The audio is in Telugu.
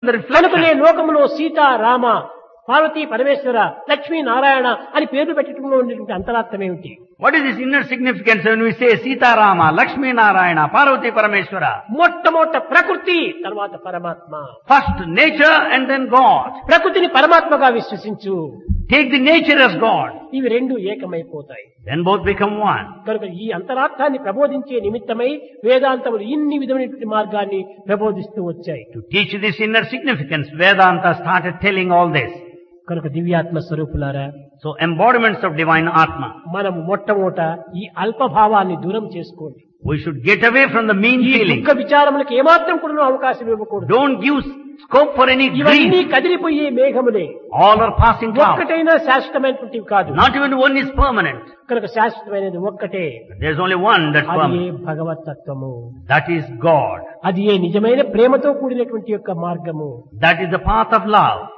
the కనుకనే reflection. లోకములో సీత రామ పార్వతీ పరమేశ్వర లక్ష్మీ నారాయణ అని పేర్లు పెట్టడంలో ఉండేటువంటి అంతరార్థం ఏమిటి What is this inner significance when we say Sita Rama, Lakshmi Narayana, Parvati Parameshwara? మొట్టమొదట ప్రకృతి తర్వాత పరమాత్మ First nature and then God. ప్రకృతిని పరమాత్మగా విశ్వసించు Take the nature as God. ఇవి రెండు ఏకమైపోతాయి Then both become one. కనుక ఈ అంతరార్థాన్ని ప్రబోధించే నిమిత్తమై వేదాంతములు ఇన్ని విధమైనటువంటి మార్గాన్ని ప్రబోధిస్తూ వచ్చాయి To teach this inner significance, Vedanta started telling all this. కనుక దివ్యాత్మ స్వరూపులారా So embodiments of divine Atma. మనము మొట్టమొదట ఈ అల్పభావాన్ని దూరం చేసుకోండి We should get away from the mean ఈ feeling. దుఃఖ విచారములకు ఏమాత్రం కూడా అవకాశం ఇవ్వకూడదు Don't give scope for any ఇవన్నీ grief. కదిలిపోయే మేఘములే All are passing clouds. ఒక్కటైనా శాశ్వతమైనటువంటివి కాదు Not even one is permanent. కనుక శాశ్వతమైనది ఒక్కటే There's only one that's అది ఏ permanent. భగవతత్వము That is God. అది ఏ నిజమైన ప్రేమతో కూడినటువంటి యొక్క మార్గము That is the path of love.